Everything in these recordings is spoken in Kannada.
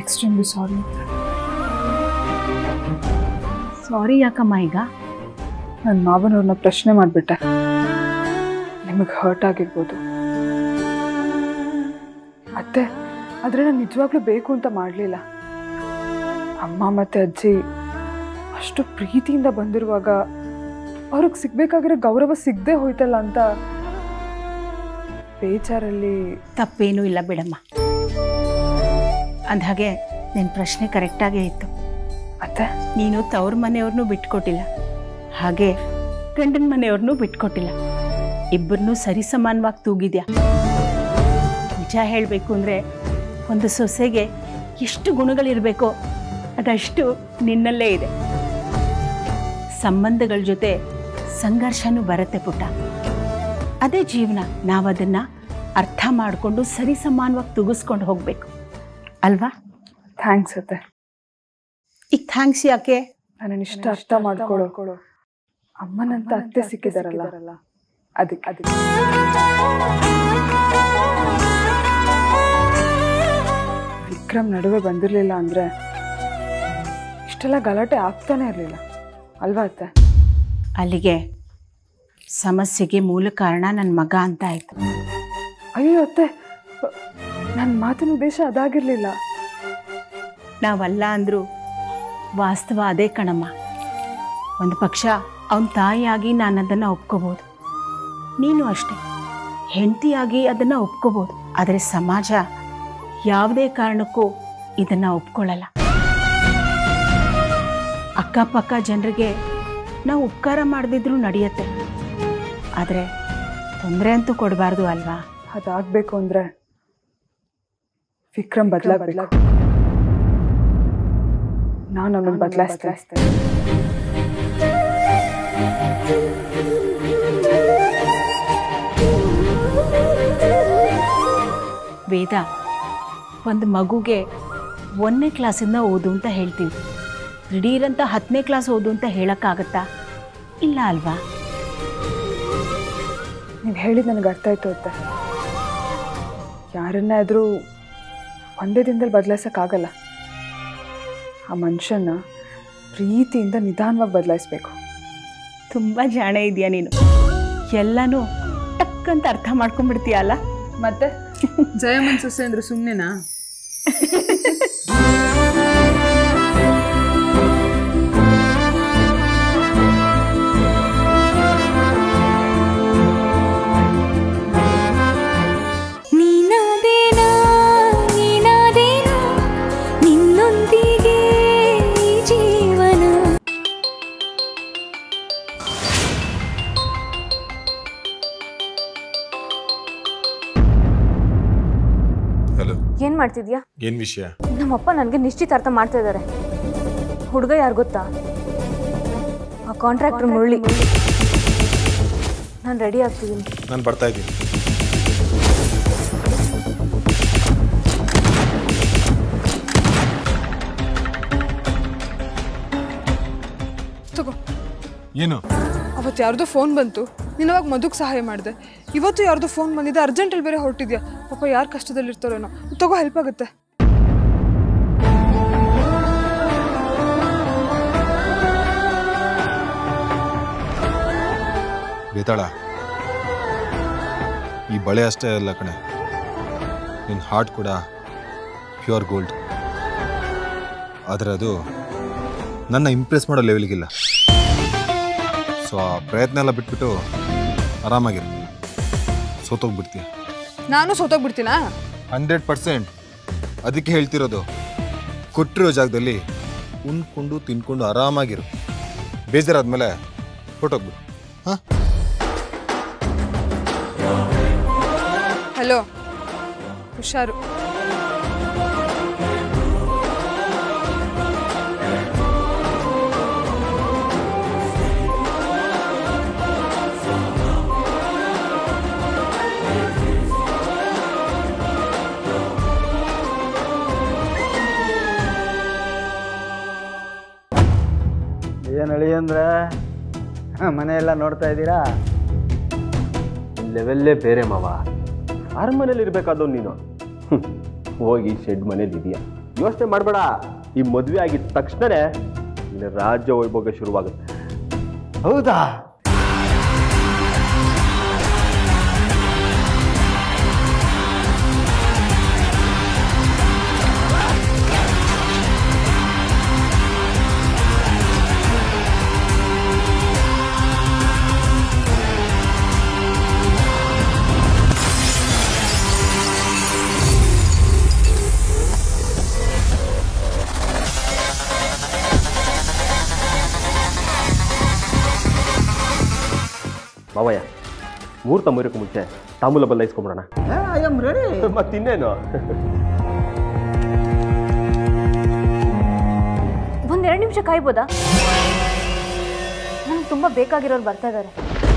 ಎಕ್ಸ್ಟ್ರೀಮ್ಲಿ ಸಾರಿ ಸಾರಿ ಯಾಕಮ್ಮ ಈಗ ನನ್ನ ಮಾವನವ್ರನ್ನ ಪ್ರಶ್ನೆ ಮಾಡಿಬಿಟ್ಟೆ ನಿಮಗೆ ಹರ್ಟ್ ಆಗಿರ್ಬೋದು ಅತ್ತೆ ಆದರೆ ನಾನು ನಿಜವಾಗ್ಲೂ ಬೇಕು ಅಂತ ಮಾಡಲಿಲ್ಲ ಅಮ್ಮ ಮತ್ತು ಅಜ್ಜಿ ಅಷ್ಟು ಪ್ರೀತಿಯಿಂದ ಬಂದಿರುವಾಗ ಅವ್ರಿಗೆ ಸಿಗ್ಬೇಕಾಗಿರೋ ಗೌರವ ಸಿಗದೆ ಹೋಯ್ತಲ್ಲ ಅಂತ ಬೇಜಾರಲ್ಲಿ ತಪ್ಪೇನೂ ಇಲ್ಲ ಬಿಡಮ್ಮ ಅಂದಹಾಗೆ ನಿನ್ನ ಪ್ರಶ್ನೆ ಕರೆಕ್ಟಾಗೇ ಇತ್ತು ಅತ್ತೆ ನೀನು ತವ್ರ ಮನೆಯವ್ರನ್ನೂ ಬಿಟ್ಕೊಟ್ಟಿಲ್ಲ ಹಾಗೆ ಗಂಡನ ಮನೆಯವ್ರನ್ನೂ ಬಿಟ್ಕೊಟ್ಟಿಲ್ಲ ಇಬ್ಬರನ್ನೂ ಸರಿಸಮಾನವಾಗಿ ತೂಗಿದ್ಯಾ ನಿಜ ಹೇಳಬೇಕು ಅಂದರೆ ಒಂದು ಸೊಸೆಗೆ ಎಷ್ಟು ಗುಣಗಳಿರಬೇಕೋ ಅದಷ್ಟು ನಿನ್ನಲ್ಲೇ ಇದೆ ಸಂಬಂಧಗಳ ಜೊತೆ ಸಂಘರ್ಷನೂ ಬರುತ್ತೆ ಪುಟ್ಟ ಅದೇ ಜೀವನ ನಾವು ಅದನ್ನು ಅರ್ಥ ಮಾಡಿಕೊಂಡು ಸರಿಸಮಾನವಾಗಿ ತುಗಿಸ್ಕೊಂಡು ಹೋಗಬೇಕು ಅಲ್ವಾ ಥ್ಯಾಂಕ್ಸ್ ಅತ್ತೆ ಈಗ ಥ್ಯಾಂಕ್ಸ್ ಯಾಕೆ ನನ್ನ ಇಷ್ಟ ಅರ್ಥ ಮಾಡ್ಕೊಳ್ಳೋ ಅಮ್ಮನಂತ ಅತ್ತೆ ಸಿಕ್ಕಿದಾರಲ್ಲ ಅದಕ್ಕೆ ಅದಕ್ಕೆ ವಿಕ್ರಮ್ ನಡುವೆ ಬಂದಿರಲಿಲ್ಲ ಅಂದರೆ ಇಷ್ಟೆಲ್ಲ ಗಲಾಟೆ ಆಗ್ತಾನೆ ಇರಲಿಲ್ಲ ಅಲ್ವಾ ಅತ್ತೆ ಅಲ್ಲಿಗೆ ಸಮಸ್ಯೆಗೆ ಮೂಲ ಕಾರಣ ನನ್ನ ಮಗ ಅಂತ ಆಯಿತು ಅಯ್ಯೋ ಅತ್ತೆ ನನ್ನ ಮಾತಿನ ಉದ್ದೇಶ ಅದಾಗಿರಲಿಲ್ಲ ನಾವಲ್ಲ ಅಂದರೂ ವಾಸ್ತವ ಅದೇ ಕಣಮ್ಮ ಒಂದು ಪಕ್ಷ ಅವನ ತಾಯಿಯಾಗಿ ನಾನು ಅದನ್ನು ಒಪ್ಕೋಬೋದು ನೀನು ಅಷ್ಟೆ ಹೆಂಡತಿಯಾಗಿ ಅದನ್ನು ಒಪ್ಕೋಬೋದು ಆದರೆ ಸಮಾಜ ಯಾವುದೇ ಕಾರಣಕ್ಕೂ ಇದನ್ನು ಒಪ್ಕೊಳ್ಳಲ್ಲ ಅಕ್ಕಪಕ್ಕ ಜನರಿಗೆ ನಾವು ಉಪಕಾರ ಮಾಡದಿದ್ರೂ ನಡೆಯುತ್ತೆ ಆದರೆ ತೊಂದರೆ ಅಂತೂ ಕೊಡಬಾರ್ದು ಅಲ್ವಾ ಅದಾಗಬೇಕು ಅಂದರೆ ವಿಕ್ರಮ್ ಬದಲಾಗಬೇಕು ನಾನು ಅವನನ್ನು ಬದಲಾಯಿಸ್ತೇನೆ ವೇದ ಒಂದು ಮಗುಗೆ ಒಂದನೇ ಕ್ಲಾಸಿಂದ ಓದು ಅಂತ ಹೇಳ್ತೀವಿ ದಿಢೀರಂತ ಹತ್ತನೇ ಕ್ಲಾಸ್ ಓದು ಅಂತ ಹೇಳೋಕ್ಕಾಗತ್ತಾ ಇಲ್ಲ ಅಲ್ವಾ ನೀವು ಹೇಳಿದ ನನಗೆ ಅರ್ಥ ಆಯ್ತು ಅತ್ತೆ ಯಾರನ್ನಾದರೂ ಒಂದೇ ದಿನದಲ್ಲಿ ಬದಲಾಯಿಸೋಕ್ಕಾಗಲ್ಲ ಆ ಮನುಷ್ಯನ ಪ್ರೀತಿಯಿಂದ ನಿಧಾನವಾಗಿ ಬದಲಾಯಿಸ್ಬೇಕು ತುಂಬ ಜಾಣ ಇದೆಯಾ ನೀನು ಎಲ್ಲನೂ ಟಕ್ ಅಂತ ಅರ್ಥ ಮಾಡ್ಕೊಂಡ್ಬಿಡ್ತೀಯ ಅಲ್ಲ ಮತ್ತೆ ಜಯಮನ್ ಸೊಸೆ ಅಂದ್ರೆ ಸುಮ್ಮನೆನಾ ನೀನಾದೇನಾ ನೀನಾದೇನಾ ನಿನ್ನೊಂದಿಗೆ ಈ ಜೀವನ ಹಲೋ ಏನ್ ಮಾಡ್ತಿದ್ಯಾ ಏನು ವಿಷಯ ನಮ್ಮಪ್ಪ ನನಗೆ ನಿಶ್ಚಿತಾರ್ಥ ಮಾಡ್ತಾ ಇದ್ದಾರೆ ಹುಡುಗ ಯಾರು ಗೊತ್ತಾ ಆ ಕಾಂಟ್ರಾಕ್ಟರ್ ಮುರಳಿ ನಾನು ರೆಡಿ ಆಗ್ತಿದ್ದೀನಿ ನಾನು ಬರ್ತಾ ಇದ್ದೀನಿ ತಗೋ ಏನು ಅವತ್ತು ಯಾರ್ದೋ ಫೋನ್ ಬಂತು ನೀನು ಅವಾಗ ಮದುಗೆ ಸಹಾಯ ಮಾಡಿದೆ ಇವತ್ತು ಯಾರ್ದೋ ಫೋನ್ ಬಂದಿದೆ ಅರ್ಜೆಂಟಲ್ಲಿ ಬೇರೆ ಹೊರಟಿದ್ಯಾ ಪಾಪ ಯಾರು ಕಷ್ಟದಲ್ಲಿರ್ತಾರೇನೋ ತಗೋ ಹೆಲ್ಪ್ ಆಗುತ್ತೆ ಬೇತಾಳ ಈ ಬಳೆ ಅಷ್ಟೇ ಅಲ್ಲ ಕಣೆ ನಿನ್ನ ಹಾರ್ಟ್ ಕೂಡ ಪ್ಯೂರ್ ಗೋಲ್ಡ್ ಆದರೆ ಅದು ನನ್ನ ಇಂಪ್ರೆಸ್ ಮಾಡೋ ಲೆವೆಲ್ಗಿಲ್ಲ ಸೊ ಆ ಪ್ರಯತ್ನ ಎಲ್ಲ ಬಿಟ್ಬಿಟ್ಟು ಆರಾಮಾಗಿರು ಸೋತೋಗ್ಬಿಡ್ತೀಯ ನಾನು ಸೋತೋಗ್ಬಿಡ್ತೀನಾ ಹಂಡ್ರೆಡ್ ಪರ್ಸೆಂಟ್ ಅದಕ್ಕೆ ಹೇಳ್ತಿರೋದು ಕೊಟ್ಟಿರೋ ಜಾಗದಲ್ಲಿ ಉಣ್ಕೊಂಡು ತಿನ್ಕೊಂಡು ಆರಾಮಾಗಿರು ಬೇಜಾರಾದ್ಮೇಲೆ ಹೊಟ್ಟೋಗ್ಬಿಡು ಹಾಂ ಹಲೋ ಹುಷಾರು ಏನು ಹೇಳಿ ಅಂದರೆ ಮನೆಯೆಲ್ಲ ನೋಡ್ತಾ ಇದ್ದೀರಾ ಲೆವೆಲ್ಲೇ ಬೇರೆ ಮಾವ ಅರಮನೇಲಿ ಇರಬೇಕಾದವ್ ನೀನು ಹ್ಮ್. ಹೋಗಿ ಶೆಡ್ ಮನೇಲಿ ಇದೆಯಾ ಯೋಚನೆ ಮಾಡಬೇಡ ಈ ಮದುವೆ ಆಗಿದ ತಕ್ಷಣನೇ ನಿನ್ನ ರಾಜ್ಯ ವೈಭೋಗ ಶುರುವಾಗುತ್ತೆ ಹೌದಾ ಮಾವಯ್ಯ ಮುಹೂರ್ತ ಮುರಿಯೋಕೆ ಮುಂಚೆ ತಾಂಬೂಲ ಬದಲಾಯಿಸ್ಕೊಂಬಿಡೋಣ ಐ ಆಮ್ ರೆಡಿ ಮತ್ತಿನ್ನೇನು ಒಂದೆರಡು ನಿಮಿಷ ಕಾಯ್ಬೋದಾ ನಂಗೆ ತುಂಬ ಬೇಕಾಗಿರೋರು ಬರ್ತಾ ಇದ್ದಾರೆ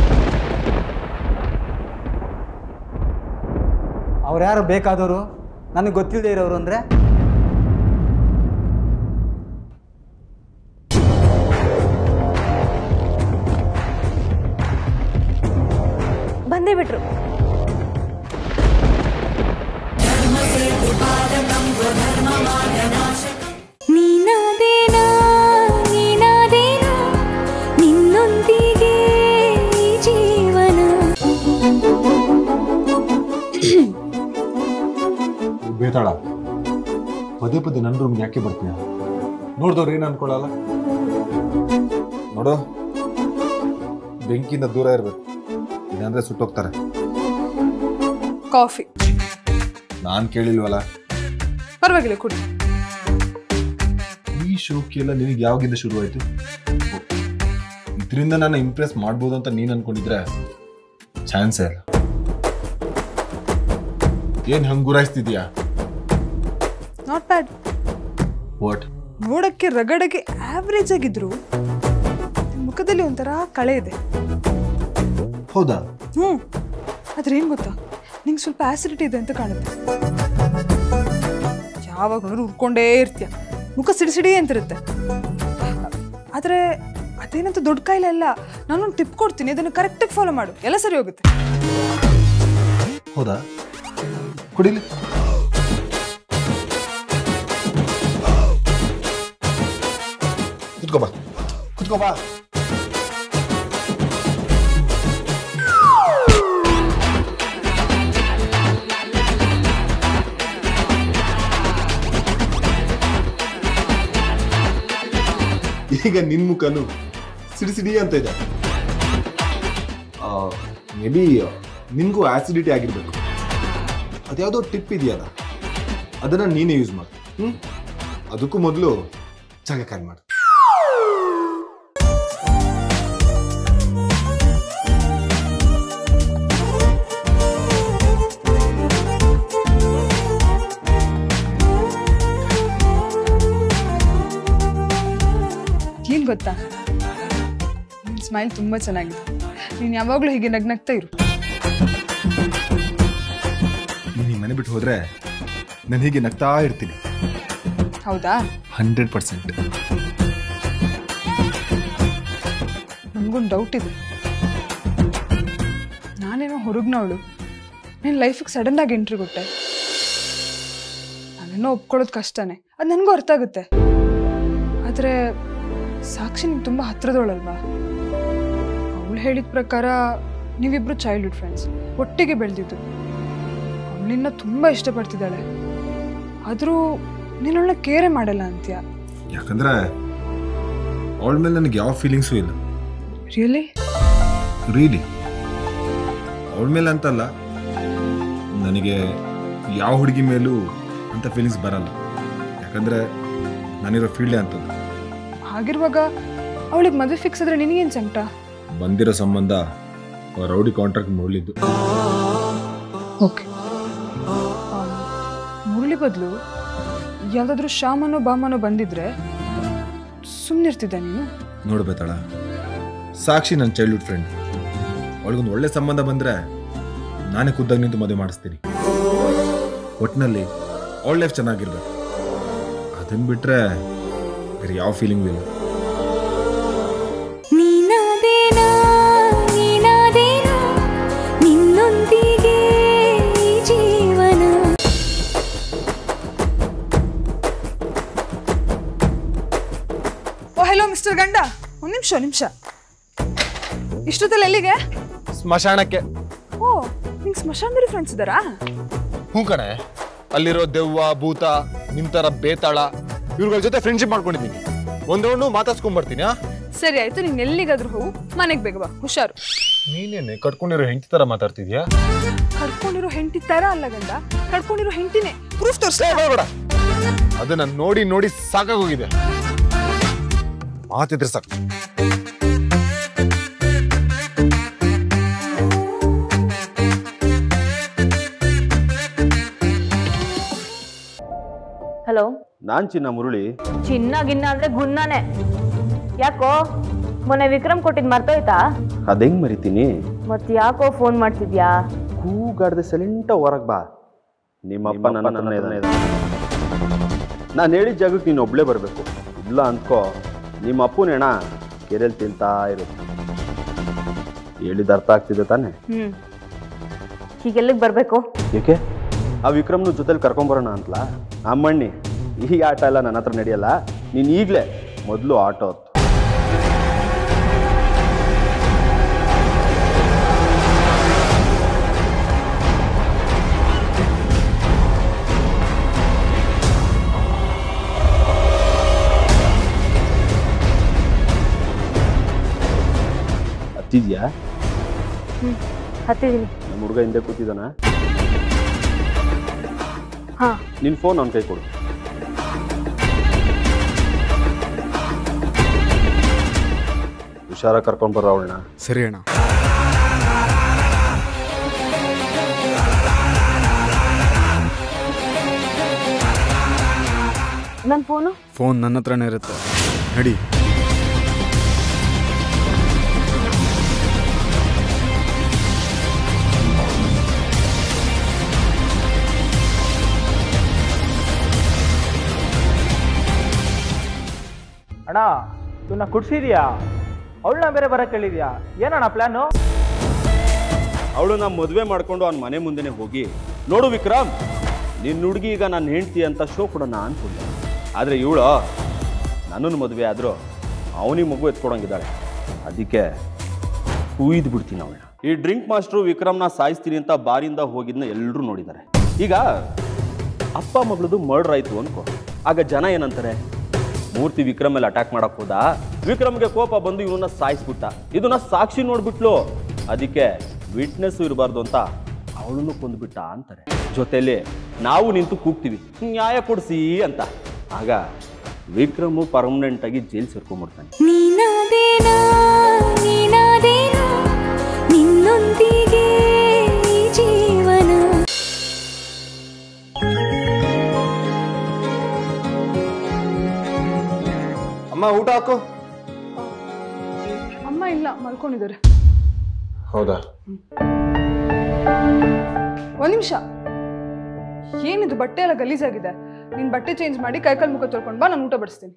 ಅವ್ರು ಯಾರು ಬೇಕಾದವರು ನನಗೆ ಗೊತ್ತಿಲ್ಲದೆ ಇರೋರು ಅಂದರೆ ಬಂದೇ ಬಿಟ್ರು ನೀನಾದೇನಾ ನೀನಾದೇನಾ ನಿನ್ನೊಂದಿಗೆ ಈ ಜೀವನ ಬೇತಾಳ ಪದೇ ಪದೇ ನನ್ನ ರೂಮ್ಗೆ ಯಾಕೆ ಬರ್ತೀಯ ನೋಡ್ದವ್ರು ಏನು ಅನ್ಕೊಳ್ಳಲ್ಲ ನೋಡು ಬೆಂಕಿಯಿಂದ ದೂರ ಇರಬೇಕು ಇಲ್ಲಾಂದ್ರೆ ಸುಟ್ಟೋಗ್ತಾರೆ ಕಾಫಿ ನಾನು ಕೇಳಿಲ್ವಲ್ಲ ಪರವಾಗಿಲ್ಲ ಕುಡಿ ಈ ಶೋಕಿ ಎಲ್ಲ ನಿನಗೆ ಯಾವಾಗಿಂದ ಶುರು ಆಯ್ತು ಇದರಿಂದ ನಾನು ಇಂಪ್ರೆಸ್ ಮಾಡ್ಬೋದು ಅಂತ ನೀನು ಅನ್ಕೊಂಡಿದ್ರೆ ಚಾನ್ಸೇ ಇಲ್ಲ ಏನ್ ಹಂಗ್ ಗುರಾಯಿಸ್ತಿದ್ಯಾ ನಾಟ್ ಬ್ಯಾಡ್ ವಾಟ್ ನೋಡಕ್ಕೆ ರಗಡಗೆ ಆವ್ರೇಜ್ ಆಗಿದ್ರು ನಿಮ್ ಮುಖದಲ್ಲಿ ಒಂಥರ ಕಳೆ ಇದೆ ಹೌದಾ ಹ್ಞೂ ಆದ್ರೆ ಏನು ಗೊತ್ತಾ ನಿಂಗೆ ಸ್ವಲ್ಪ ಆಸಿಡಿಟಿ ಇದೆ ಅಂತ ಕಾಣುತ್ತೆ ಯಾವಾಗ ನೋಡಿದ್ರು ಉರ್ಕೊಂಡೇ ಇರ್ತೀಯ ಮುಖ ಸಿಡಿ ಸಿಡಿ ಅಂತಿರುತ್ತೆ ಆದರೆ ಅದೇನಂತ ದೊಡ್ಡ ಕಾಯಿಲೆ ಅಲ್ಲ ನಾನೊಂದು ಟಿಪ್ ಕೊಡ್ತೀನಿ ಅದನ್ನು ಕರೆಕ್ಟಾಗಿ ಫಾಲೋ ಮಾಡು ಎಲ್ಲ ಸರಿ ಹೋಗುತ್ತೆ ಹೌದಾ ಕುಡಿಲಿ ಕುತ್ಕೋ ಬಾ ಕುತ್ಕೋ ಬಾ ಈಗ ನಿನ್ ಮುಖನು ಸಿಡಿ ಸಿಡಿ ಅಂತ ಇದೆ ಮೇ ಬಿ ನಿನ್ಗೂ ಆಸಿಡಿಟಿ ಆಗಿರ್ಬೇಕು ಅದ್ಯಾವುದೋ ಟಿಪ್ ಇದೆಯಲ್ಲ ಅದನ್ನ ನೀನೇ ಯೂಸ್ ಮಾಡು ಹ್ಮ್ ಅದಕ್ಕೂ ಮೊದಲು ಜಾಗ ಖಾಲಿ ಮಾಡು ಏನು ಗೊತ್ತಾ ನಿನ್ನ ಸ್ಮೈಲ್ ತುಂಬ ಚೆನ್ನಾಗಿದೆ ನೀನು ಯಾವಾಗಲೂ ಹೀಗೆ ನಗ್ನಗ್ತಾ ಇರು ನೀನು ಈ ಮನೆ ಬಿಟ್ಟು ಹೋದ್ರೆ ನಾನು ಹೀಗೆ ನಗ್ತಾ ಇರ್ತೀನಿ ಹೌದಾ ಹಂಡ್ರೆಡ್ ಪರ್ಸೆಂಟ್ ನನಗೊಂದು ಡೌಟ್ ಇದೆ ನಾನೇನೋ ಹೊರಗ್ನವಳು ನಿನ್ನ ಲೈಫಿಗೆ ಸಡನ್ ಆಗಿ ಎಂಟ್ರಿ ಕೊಟ್ಟೆ ನಾನೇನೋ ಒಪ್ಕೊಳ್ಳೋದು ಕಷ್ಟನೇ ಅದು ನನಗೂ ಅರ್ಥ ಆಗುತ್ತೆ ಆದರೆ ಸಾಕ್ಷಿ ನಿಮ್ಗೆ ತುಂಬ ಹತ್ರದವಳಲ್ವಾ ಅವಳು ಹೇಳಿದ ಪ್ರಕಾರ ನೀವಿಬ್ರು ಚೈಲ್ಡ್ಹುಡ್ ಫ್ರೆಂಡ್ಸ್ ಒಟ್ಟಿಗೆ ಬೆಳೆದಿದ್ದು ಅವಳನ್ನ ತುಂಬ ಇಷ್ಟಪಡ್ತಿದ್ದಾಳೆ ಆದರೂ ನೀನು ಅವಳನ್ನ ಕೇರೆ ಮಾಡಲ್ಲ ಅಂತ್ಯ ಯಾಕಂದ್ರೆ ಅವಳ ಮೇಲೆ ನನಗೆ ಯಾವ ಫೀಲಿಂಗ್ಸು ಇಲ್ಲ ರಿಯಲಿ ರೀಲಿ ಅವಳ ಮೇಲೆ ಅಂತಲ್ಲ ನನಗೆ ಯಾವ ಹುಡುಗಿ ಮೇಲೂ ಅಂತ ಫೀಲಿಂಗ್ಸ್ ಬರಲ್ಲ ಯಾಕಂದ್ರೆ ನಾನಿರೋ ಫೀಲ್ಡೇ ಅಂತದ್ದು ಹಾಗಿರುವಾಗ ಅವಳಿಗೆ ಮದುವೆ ಫಿಕ್ಸ್ ಆದ್ರೆ ನಿನಗೇನು ಸಂಕಟ ಬಂದಿರೋ ಸಂಬಂಧ ರೌಡಿ ಕಾಂಟ್ರಾಕ್ಟ್ ಮುರಳಿದ್ದು ಓಕೆ ಮುರಳಿ ಬದಲು ಯಾವುದಾದ್ರೂ ಶಾಮನೋ ಬಾಮನೋ ಬಂದಿದ್ರೆ ಸುಮ್ಮನಿರ್ತಿದ್ದ ನೀನು ನೋಡ್ಬೇತಾಳ ಸಾಕ್ಷಿ ನನ್ನ ಚೈಲ್ಡ್ಹುಡ್ ಫ್ರೆಂಡ್ ಅವಳಿಗೊಂದು ಒಳ್ಳೆ ಸಂಬಂಧ ಬಂದ್ರೆ ನಾನೇ ಖುದ್ದಾಗಿ ನಿಂತು ಮದುವೆ ಮಾಡಿಸ್ತೀನಿ ಒಟ್ಟಿನಲ್ಲಿ ಅವಳ ಲೈಫ್ ಚೆನ್ನಾಗಿರ್ಬೇಕು ಅದನ್ನ ಬಿಟ್ರೆ ಬೇರೆ ಯಾವ ಫೀಲಿಂಗು ಇಲ್ಲ ನೀನಾದೇನಾ ನೀನಾದೇನಾ ನಿನ್ನೊಂದಿಗೆ ಈ ಜೀವನ ಮಿಸ್ಟರ್ ಗಂಡ ಒಂದು ನಿಮಿಷ ನಿಮಿಷ ಇಷ್ಟೊತ್ತಲ್ಲಿ ಎಲ್ಲಿಗೆ ಸ್ಮಶಾನಕ್ಕೆ ಓ ನಿಂಗೆ ಸ್ಮಶಾನದಲ್ಲಿ ಫ್ರೆಂಡ್ಸ್ ಇದ್ದಾರಾ ಹ್ಞೂ ಕಣೆ ಅಲ್ಲಿರೋ ದೆವ್ವ ಭೂತ ನಿಂತರ ಬೇತಾಳ ಇವ್ರಗಳ ಜೊತೆ ಫ್ರೆಂಡ್ಶಿಪ್ ಮಾಡ್ಕೊಂಡಿದ್ದೀನಿ ಒಂದೊಂದು ಮಾತಾಡ್ಸ್ಕೊಂಡ್ ಆ ಸರಿ ಆಯ್ತು ನೀನು ಎಲ್ಲಿಗಾದ್ರೂ ಹೋಗು ಮನೆಗೆ ಬೇಗ ಬಾ ಹುಷಾರು ನೀನೇನೆ ಕಟ್ಕೊಂಡಿರೋ ಹೆಂಡತಿ ತರ ಮಾತಾಡ್ತಿದ್ಯಾ ಕಡ್ಕೊಂಡಿರೋ ಹೆಂಡತಿ ತರ ಅಲ್ಲ ಗಂಡ ಕಡ್ಕೊಂಡಿರೋ ಹೆಂಡತಿನೇ ಪ್ರೂಫ್ ತೋರಿಸ ಬೇಡ ಅದನ್ನ ನೋಡಿ ನೋಡಿ ಸಾಕಾಗೋಗಿದೆ ಮಾತಿದ್ರೆ ಸಾಕು ಹಲೋ ನಾನ್ ಚಿನ್ನ ಮುರುಳಿ ಚಿನ್ನ ಗಿನ್ನ ಅಂದ್ರೆ ಗುನ್ನಾನೆ ಯಾಕೋ ಮೊನ್ನೆ ವಿಕ್ರಮ್ ಕೊಟ್ಟಿದ್ ಮರ್ತೋಯ್ತಾ ಅದೆಂಗ್ ಮರಿತೀನಿ ಮತ್ ಯಾಕೋ ಫೋನ್ ಮಾಡ್ತಿದ್ಯಾ ಕೂಗಾಡ್ದೆ ಸೈಲೆಂಟ ಹೊರಗ್ ಬಾ ನಿಮ್ಮಪ್ಪ ನನ್ನ ನಾನು ಹೇಳಿದ ಜಾಗಕ್ಕೆ ನೀನು ಒಬ್ಳೇ ಬರಬೇಕು ಇಲ್ಲ ಅಂದ್ಕೋ ನಿಮ್ಮ ಅಪ್ಪನ ಹೆಣ ಕೆರೆಯಲ್ಲಿ ತಿಂತಾ ಇರುತ್ತೆ ಹೇಳಿದ ಅರ್ಥ ಆಗ್ತಿದೆ ತಾನೆ ಹ್ಮ್ ಹೀಗೆಲ್ಲಿಗೆ ಬರ್ಬೇಕು ಏಕೆ ಆ ವಿಕ್ರಮ್ನ ಜೊತೆಲಿ ಕರ್ಕೊಂಬರೋಣ ಅಂತಲಾ ಅಮ್ಮಣ್ಣಿ ಈ ಆಟ ಎಲ್ಲ ನನ್ನ ಹತ್ರ ನಡೆಯಲ್ಲ ನೀನು ಈಗಲೇ ಮೊದಲು ಆಟೋ ಹೊತ್ತು ಹತ್ತಿದ್ಯಾ ಹತ್ತಿದೀನಿ ನಮ್ಮ ಹುಡುಗ ಹಿಂದೆ ಕೂತಿದ್ದಾನ ಹಾ ನಿನ್ನ ಫೋನ್ ಅವನ ಕೈ ಕೊಡು ಹುಷಾರ ಕರ್ಕೊಂಡ್ ಬರೋ ಅವಳನ್ನ ಸರಿ ಅಣ್ಣ ನನ್ನ ಫೋನು ಫೋನ್ ನನ್ನ ಹತ್ರನೇ ಇರುತ್ತೆ ನಡಿ ಅಣ್ಣ ಇವನ್ನ ಕುಡ್ಸಿದ್ಯಾ ಅವಳನ್ನ ಬೇರೆ ಬರಕ್ಕೆ ಹೇಳಿದ್ಯಾ ಏನಣ್ಣ ಪ್ಲಾನು ಅವಳನ್ನ ಮದುವೆ ಮಾಡ್ಕೊಂಡು ಅವ್ನ ಮನೆ ಮುಂದೆನೆ ಹೋಗಿ ನೋಡು ವಿಕ್ರಮ್ ನಿನ್ನ ಹುಡುಗಿ ಈಗ ನನ್ನ ಹೆಂಡ್ತಿ ಅಂತ ಶೋ ಕೊಡೋಣ ಅನ್ಕೊಂಡೆ ಆದರೆ ಇವಳು ನನ್ನನ್ನು ಮದುವೆ ಆದರೂ ಅವನಿಗೆ ಮಗು ಎತ್ಕೊಡಂಗಿದ್ದಾಳೆ ಅದಕ್ಕೆ ಕುಯ್ದು ಬಿಡ್ತೀನಿ ಅವಳನ್ನ ಈ ಡ್ರಿಂಕ್ ಮಾಸ್ಟ್ರು ವಿಕ್ರಮ್ನ ಸಾಯಿಸ್ತೀನಿ ಅಂತ ಬಾರಿಂದ ಹೋಗಿದ್ನ ಎಲ್ಲರೂ ನೋಡಿದ್ದಾರೆ ಈಗ ಅಪ್ಪ ಮಗಳದು ಮರ್ಡರ್ ಆಯ್ತು ಅನ್ಕೋ ಆಗ ಜನ ಏನಂತಾರೆ ಮೂರ್ತಿ ವಿಕ್ರಮ್ ಮೇಲೆ ಅಟ್ಯಾಕ್ ಮಾಡಕ್ ಹೋದ ವಿಕ್ರಮ್ಗೆ ಕೋಪ ಬಂದು ಇವನನ್ನ ಸಾಯಿಸ್ಬಿಟ್ಟ ಇದನ್ನ ಸಾಕ್ಷಿ ನೋಡ್ಬಿಟ್ಲು ಅದಕ್ಕೆ ವಿಟ್ನೆಸ್ ಇರಬಾರ್ದು ಅಂತ ಅವಳನ್ನು ಕೊಂದ್ಬಿಟ್ಟ ಅಂತಾರೆ ಜೊತೆಲಿ ನಾವು ನಿಂತು ಕೂಗ್ತೀವಿ ನ್ಯಾಯ ಕೊಡಿಸಿ ಅಂತ ಆಗ ವಿಕ್ರಮು ಪರ್ಮನೆಂಟ್ ಆಗಿ ಜೈಲ್ ಸೇರ್ಕೊಂಡ್ಬಿಡ್ತಾನೆ ನೀನಾದೇನಾ ನೀನಾದೇನಾ ನಿನ್ನೊಂದಿಗೆ ಈ ಜೀವನ ಅಮ್ಮ ಊಟ ಹಾಕು ಅಮ್ಮ ಇಲ್ಲ ಮಲ್ಕೊಂಡಿದ್ದಾರೆ ಹೌದಾ ಒಂದ್ ನಿಮಿಷ ಏನಿದು ಬಟ್ಟೆ ಎಲ್ಲ ಗಲೀಜಾಗಿದೆ ನೀನ್ ಬಟ್ಟೆ ಚೇಂಜ್ ಮಾಡಿ ಕೈಕಾಲ್ ಮುಖ ತೊಳ್ಕೊಂಡ್ ಬಾ ನಾನು ಊಟ ಬಡಿಸ್ತೀನಿ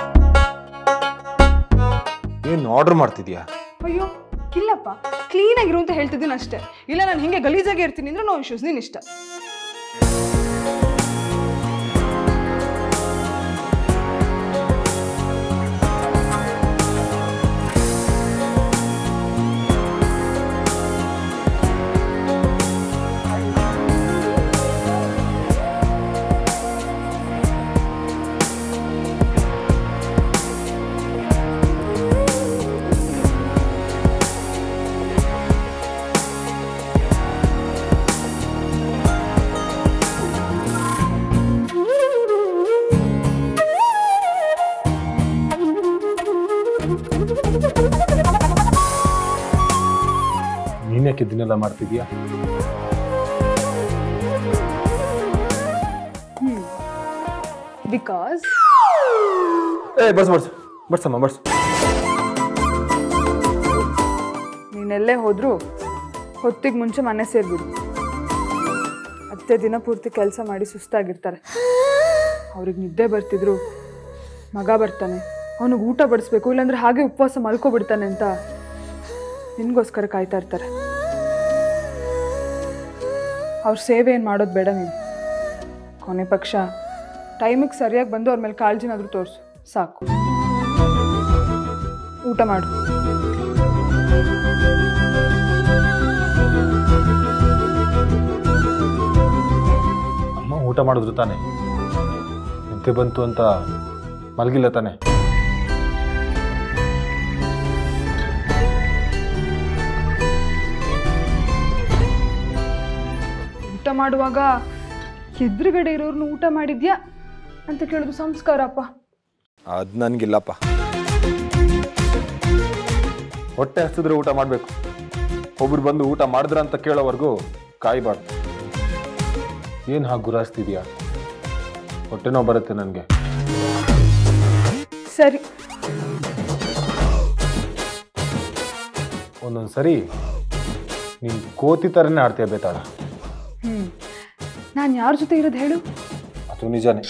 ಏನ್ ಆರ್ಡರ್ ಮಾಡ್ತಿದ್ಯಾ ಅಯ್ಯೋ ಇಲ್ಲಪ್ಪ ಕ್ಲೀನ್ ಆಗಿರು ಅಂತ ಹೇಳ್ತಿದ್ದೀನಿ ಅಷ್ಟೇ ಇಲ್ಲ ನಾನು ಹಿಂಗೆ ಗಲೀಜಾಗಿ ಇರ್ತೀನಿ ಅಂದ್ರೆ ನೋ ಇಶ್ಯೂಸ್ ನೀನ್ ಇಷ್ಟ ನೀನ್ ಯಾಕೆ ಇದನ್ನೆಲ್ಲ ಮಾಡ್ತಿದ್ಯಾ ಬಿಕಾಸ್ ಏ ಬರ್ಸ್ ಬರ್ಸ್ ಬರ್ಸಮ್ಮ ಬರ್ಸ್ ನೀನೆಲ್ಲೇ ಹೋದ್ರು ಹೊತ್ತಿಗೆ ಮುಂಚೆ ಮನೆ ಸೇರ್ಬಿಡು ಅತ್ತೆ ದಿನ ಪೂರ್ತಿ ಕೆಲಸ ಮಾಡಿ ಸುಸ್ತಾಗಿರ್ತಾರೆ ಅವ್ರಿಗೆ ನಿದ್ದೆ ಬರ್ತಿದ್ರು ಮಗ ಬರ್ತಾನೆ ಅವನಿಗೆ ಊಟ ಬಡಿಸ್ಬೇಕು ಇಲ್ಲಾಂದ್ರೆ ಹಾಗೆ ಉಪವಾಸ ಮಲ್ಕೊಬಿಡ್ತಾನೆ ಅಂತ ನಿನ್ಗೋಸ್ಕರ ಕಾಯ್ತಾ ಇರ್ತಾರೆ ಅವ್ರ ಸೇವೆ ಏನು ಮಾಡೋದು ಬೇಡ ನೀನು ಕೊನೆ ಪಕ್ಷ ಟೈಮಿಗೆ ಸರಿಯಾಗಿ ಬಂದು ಅವ್ರ ಮೇಲೆ ಕಾಳಜಿನಾದ್ರೂ ತೋರಿಸು ಸಾಕು ಊಟ ಮಾಡು ಅಮ್ಮ ಊಟ ಮಾಡಿದ್ರು ತಾನೆ ನಿದ್ದೆ ಬಂತು ಅಂತ ಮಲಗಿಲ್ಲ ತಾನೆ ಊಟ ಮಾಡುವಾಗ ಎದುರುಗಡೆ ಇರೋರ್ನ ಊಟ ಮಾಡಿದ್ಯಾ ಅಂತ ಕೇಳೋದು ಸಂಸ್ಕಾರ ಅಪ್ಪ ಅದು ನನಗಿಲ್ಲಪ್ಪ ಹೊಟ್ಟೆ ಹಸಿದ್ರೆ ಊಟ ಮಾಡಬೇಕು ಒಬ್ರು ಬಂದು ಊಟ ಮಾಡಿದ್ರ ಅಂತ ಕೇಳೋವರೆಗೂ ಕಾಯಬಾರ್ದು ಏನು ಹಾಗೆ ಗುರಾಸ್ತಿದ್ಯಾ ಹೊಟ್ಟೆನೋ ಬರುತ್ತೆ ನನಗೆ ಸರಿ ಒಂದೊಂದು ಸರಿ ನೀನು ಕೋತಿ ಥರನೇ ಆಡ್ತೀಯ ಬೇತಾಳ ಹ್ಞೂ ನಾನು ಯಾರ ಜೊತೆ ಇರೋದು ಹೇಳು ಅದು ನಿಜಾನೇ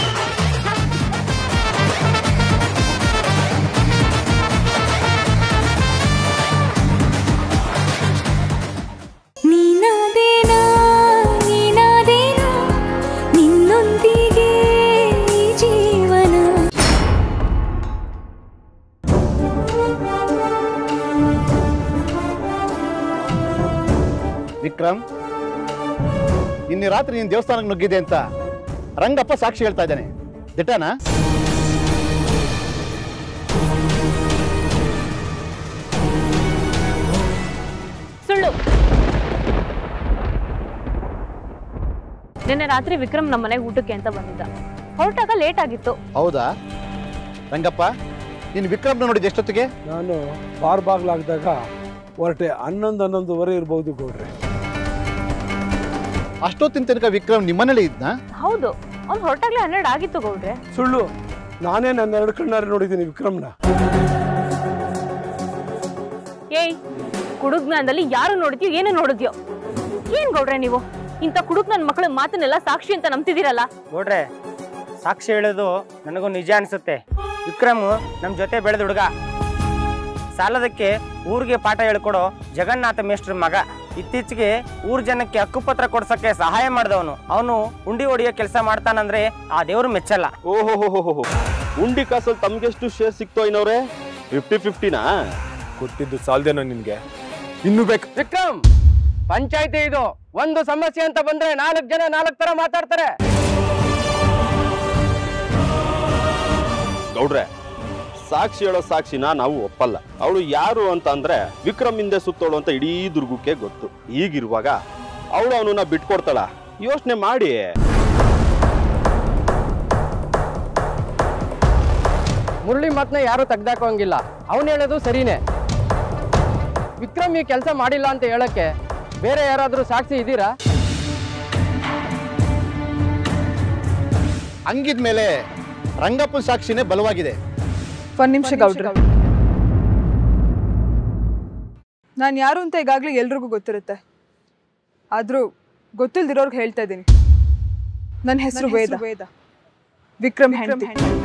ನೀನಾದೇನಾ ನೀನಾದೇನಾ ನಿನ್ನೊಂದಿಗೆ ಈ ಜೀವನ ವಿಕ್ರಮ್ ನಿನ್ನೆ ರಾತ್ರಿ ನೀನು ದೇವಸ್ಥಾನಕ್ಕೆ ನುಗ್ಗಿದೆ ಅಂತ ರಂಗಪ್ಪ ಸಾಕ್ಷಿ ಹೇಳ್ತಾ ಇದ್ದಾನೆ ದಿಟನಾ ಸುಳ್ಳು ನಿನ್ನೆ ರಾತ್ರಿ ವಿಕ್ರಮ್ ನಮ್ಮ ಮನೆಗೆ ಊಟಕ್ಕೆ ಅಂತ ಬಂದಿದ್ದ ಹೊರಟಾಗ ಲೇಟ್ ಆಗಿತ್ತು ಹೌದಾ ರಂಗಪ್ಪ ನೀನು ವಿಕ್ರಮ್ನ ನೋಡಿದ ಎಷ್ಟೊತ್ತಿಗೆ ನಾನು ಬಾರ್ ಬಾಗ್ಲಾಗ್ದಾಗ ಹೊರಟೆ ಹನ್ನೊಂದು ಹನ್ನೊಂದುವರೆ ಇರ್ಬೋದು ಗೌಡ್ರೆ ಅಷ್ಟೊತ್ತಿನ ತನಕ ವಿಕ್ರಮ್ ನಿಮ್ಮನೇಲಿ ಇದ್ನ ಹೌದು ಅವ್ನು ಹೊರಟಾಗ್ಲೇ ಹನ್ನೆರಡು ಆಗಿತ್ತು ಗೌಡ್ರೆ ಸುಳ್ಳು ನಾನೇ ನನ್ನ ಎರಡು ಕಣ್ಣಾರೆ ನೋಡಿದ್ದೀನಿ ವಿಕ್ರಮ್ನ ಏಯ್ ಕುಡುಗ್ನದಲ್ಲಿ ಯಾರು ನೋಡಿದ್ಯೋ ಏನು ನೋಡಿದ್ಯೋ ಏನ್ ಗೌಡ್ರೆ ನೀವು ಇಂಥ ಕುಡುಕ್ ನನ್ನ ಮಕ್ಕಳ ಮಾತನ್ನೆಲ್ಲ ಸಾಕ್ಷಿ ಅಂತ ನಂಬ್ತಿದ್ದೀರಲ್ಲ ನೋಡ್ರೆ ಸಾಕ್ಷಿ ಹೇಳೋದು ನನಗೂ ನಿಜ ಅನ್ಸುತ್ತೆ ವಿಕ್ರಮ್ ನಮ್ಮ ಜೊತೆ ಬೆಳೆದ ಹುಡುಗ ಸಾಲದಕ್ಕೆ ಊರಿಗೆ ಪಾಠ ಹೇಳ್ಕೊಡೋ ಜಗನ್ನಾಥ ಮೇಷ್ಟ್ರ ಮಗ ಇತ್ತೀಚೆಗೆ ಊರ್ ಜನಕ್ಕೆ ಹಕ್ಕುಪತ್ರ ಕೊಡ್ಸಕ್ಕೆ ಸಹಾಯ ಮಾಡಿದವನು ಅವನು ಉಂಡಿ ಹೊಡಿಯೋ ಕೆಲಸ ಮಾಡ್ತಾನಂದ್ರೆ ಆ ದೇವ್ರು ಮೆಚ್ಚಲ್ಲ ಓಹೋ ಉಂಡಿ ಕಾಸಲ್ಲಿ ತಮ್ಗೆಷ್ಟು ಶೇರ್ ಸಿಕ್ತೋ ಇನ್ನವ್ರೆ ಫಿಫ್ಟಿ ಫಿಫ್ಟಿನಾ ಕೊಟ್ಟಿದ್ದು ಸಾಲ್ದೇನೋ ನಿನಗೆ ಇನ್ನೂ ಬೇಕು ವಿಕ್ರಮ್ ಪಂಚಾಯತಿ ಇದು ಒಂದು ಸಮಸ್ಯೆ ಅಂತ ಬಂದ್ರೆ ನಾಲ್ಕು ಜನ ನಾಲ್ಕು ತರ ಮಾತಾಡ್ತಾರೆ ಗೌಡ್ರೆ ಸಾಕ್ಷಿ ಹೇಳೋ ಸಾಕ್ಷಿನ ನಾವು ಒಪ್ಪಲ್ಲ ಅವಳು ಯಾರು ಅಂತ ಅಂದ್ರೆ ವಿಕ್ರಮ್ ಹಿಂದೆ ಸುತ್ತೋಳು ಅಂತ ಇಡೀ ದುರ್ಗಕ್ಕೆ ಗೊತ್ತು ಈಗಿರುವಾಗ ಅವಳು ಅವನನ್ನ ಬಿಟ್ಕೊಡ್ತಾಳ ಯೋಚನೆ ಮಾಡಿ ಮುರಳಿ ಮಾತನ್ನ ಯಾರು ತೆಗ್ದಾಕೋಂಗಿಲ್ಲ ಅವನು ಹೇಳೋದು ಸರಿನೇ ವಿಕ್ರಮ್ ಈ ಕೆಲಸ ಮಾಡಿಲ್ಲ ಅಂತ ಹೇಳಕ್ಕೆ ಬೇರೆ ಯಾರಾದ್ರೂ ಸಾಕ್ಷಿ ಇದ್ದೀರಾ ಹಂಗಿದ್ಮೇಲೆ ರಂಗಪ್ಪನ ಸಾಕ್ಷಿನೇ ಬಲವಾಗಿದೆ ಒಂದು ನಿಮಿಷ ಗೌಡ್ರೆ ನಾನು ಯಾರು ಅಂತ ಈಗಾಗಲೇ ಎಲ್ರಿಗೂ ಗೊತ್ತಿರುತ್ತೆ ಆದರೂ ಗೊತ್ತಿಲ್ದಿರೋರ್ಗೆ ಹೇಳ್ತಾ ಇದ್ದೀನಿ ನನ್ನ ಹೆಸರು ವೇದ ವೇದ ವಿಕ್ರಮ್ ಹೆಂಡತಿ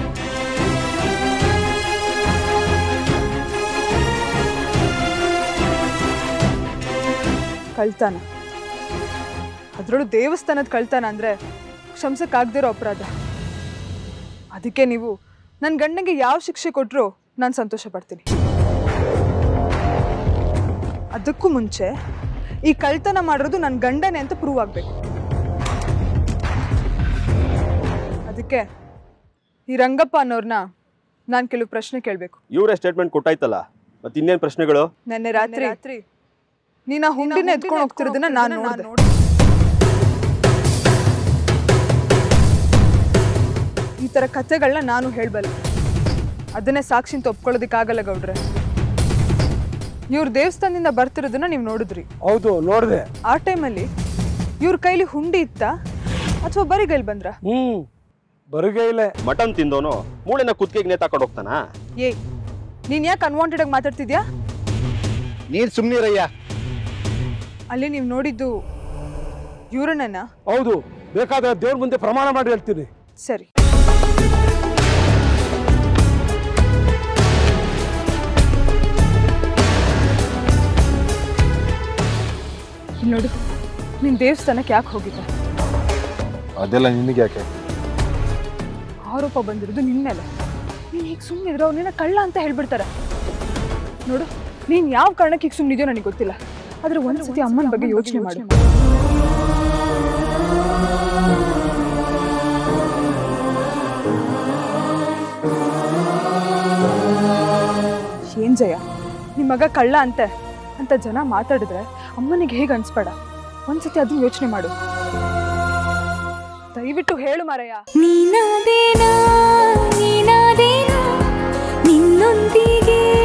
ಕಳ್ತಾನ ಅದರಲ್ಲೂ ದೇವಸ್ಥಾನದ ಕಳ್ತಾನ ಅಂದರೆ ಕ್ಷಮಿಸಕ್ಕಾಗದಿರೋ ಅಪರಾಧ ಅದಕ್ಕೆ ನೀವು ನನ್ನ ಗಂಡನಿಗೆ ಯಾವ ಶಿಕ್ಷೆ ಕೊಟ್ಟರು ನಾನು ಸಂತೋಷ ಪಡ್ತೀನಿ ಅದಕ್ಕೂ ಮುಂಚೆ ಈ ಕಳ್ತನ ಮಾಡಿರೋದು ನನ್ನ ಗಂಡನೇ ಅಂತ ಪ್ರೂವ್ ಆಗಬೇಕು ಅದಕ್ಕೆ ಈ ರಂಗಪ್ಪ ಅನ್ನೋರ್ನ ನಾನು ಕೆಲವು ಪ್ರಶ್ನೆ ಕೇಳಬೇಕು ಇವರೇ ಸ್ಟೇಟ್ಮೆಂಟ್ ಕೊಟ್ಟಾಯ್ತಲ್ಲ ಮತ್ತೆ ಇನ್ನೇನ್ ಪ್ರಶ್ನೆಗಳು ನೆನ್ನೆ ರಾತ್ರಿ ನೀನು ಆ ಹುಂಡಿನ ಎತ್ಕೊಂಡು ಹೋಗ್ತಿರೋದನ್ನ ನಾನು ನೋಡಿದೆ ಈ ಥರ ಕಥೆಗಳನ್ನ ನಾನು ಹೇಳಬಲ್ಲೆ ಅದನ್ನೇ ಸಾಕ್ಷಿ ಅಂತ ಒಪ್ಕೊಳ್ಳೋದಕ್ಕಾಗಲ್ಲ ಗೌಡ್ರೆ ಇವ್ರ ದೇವಸ್ಥಾನದಿಂದ ಬರ್ತಿರೋದನ್ನ ನೀವು ನೋಡಿದ್ರಿ ಹೌದು ನೋಡಿದೆ ಆ ಟೈಮಲ್ಲಿ ಇವ್ರ ಕೈಲಿ ಹುಂಡಿ ಇತ್ತಾ ಅಥವಾ ಬರಿಗೈಲಿ ಬಂದ್ರ ಹ್ಞೂ ಬರಿಗೈಲೆ ಮಟನ್ ತಿಂದೋನು ಮೂಳೆನ ಕುತ್ತಿಗೆಗೆ ನೇತಾಕೊಂಡು ಹೋಗ್ತಾನ ಏಯ್ ನೀನ್ ಯಾಕೆ ಅನ್ವಾಂಟೆಡ್ ಆಗಿ ಮಾತಾಡ್ತಿದ್ಯಾ ನೀನು ಸುಮ್ಮನಿರಯ್ಯ ಅಲ್ಲಿ ನೀವು ನೋಡಿದ್ದು ಇವ್ರನ್ನ ಹೌದು ಬೇಕಾದ್ರೆ ದೇವ್ರ ಮುಂದೆ ಪ್ರಮಾಣ ಮಾಡಿ ಹೇಳ್ತೀನಿ ಸರಿ ಇಲ್ಲಿ ನೋಡು ನೀನ್ ದೇವಸ್ಥಾನಕ್ಕೆ ಯಾಕೆ ಹೋಗಿದ್ದೆ ಅದೆಲ್ಲ ನಿನಗೆ ಯಾಕೆ ಆರೋಪ ಬಂದಿರೋದು ನಿನ್ ಮೇಲೆ ನೀನ್ ಹೀಗೆ ಸುಮ್ಮನಿದ್ರೆ ಅವ್ರನ್ನ ಕಳ್ಳ ಅಂತ ಹೇಳ್ಬಿಡ್ತಾರೆ ನೋಡು ನೀನ್ ಯಾವ ಕಾರಣಕ್ಕೆ ಈಗ ಸುಮ್ಮನಿದೆಯೋ ನನಗೆ ಗೊತ್ತಿಲ್ಲ ಆದ್ರೆ ಒಂದ್ಸತಿ ಅಮ್ಮನ ಬಗ್ಗೆ ಯೋಚನೆ ಮಾಡು ಏನ್ ಜಯ ನಿಮ್ಮ ಮಗ ಕಳ್ಳ ಅಂತೆ ಅಂತ ಜನ ಮಾತಾಡಿದ್ರೆ ಅಮ್ಮನಿಗೆ ಹೇಗೆ ಅನ್ಸ್ಬೇಡ ಒಂದ್ಸತಿ ಅದನ್ನ ಯೋಚನೆ ಮಾಡು ದಯವಿಟ್ಟು ಹೇಳು ಮಾರಯ್ಯ ನೀನಾದೇನಾ ನೀನಾದೇನಾ ನಿನ್ನೊಂದಿಗೆ